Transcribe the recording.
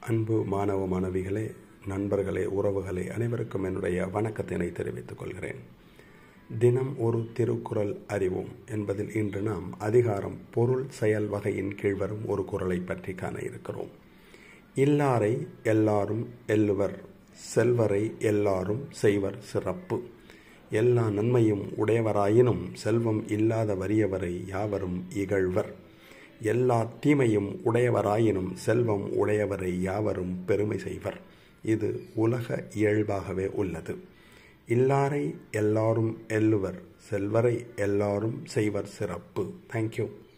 அன்பு மாணவ மாணவிகளே நண்பர்களே உறவுகளே அனைவருக்கும் என்னுடைய வணக்கத்தினை தெரிவித்துக் கொள்கிறேன் தினம் ஒரு திருக்குறள் அறிவோம் என்பதில் இன்று நாம் அதிகாரம் பொருள் செயல் வகையின் கீழ் வரும் ஒரு குறளை பற்றி காண இருக்கிறோம் இல்லாரை எல்லாரும் எல்லுவர் செல்வரை எல்லாரும் செய்வர் சிறப்பு எல்லா நன்மையும் உடையவராயினும் செல்வம் இல்லாத வறியவரை யாவரும் இகழ்வர் எல்லா தீமையும் உடையவராயினும் செல்வம் உடையவரை யாவரும் பெருமை செய்வர் இது உலக இயல்பாகவே உள்ளது இல்லாரை எல்லாரும் எல்லுவர் செல்வரை எல்லாரும் செய்வர் சிறப்பு தேங்க்யூ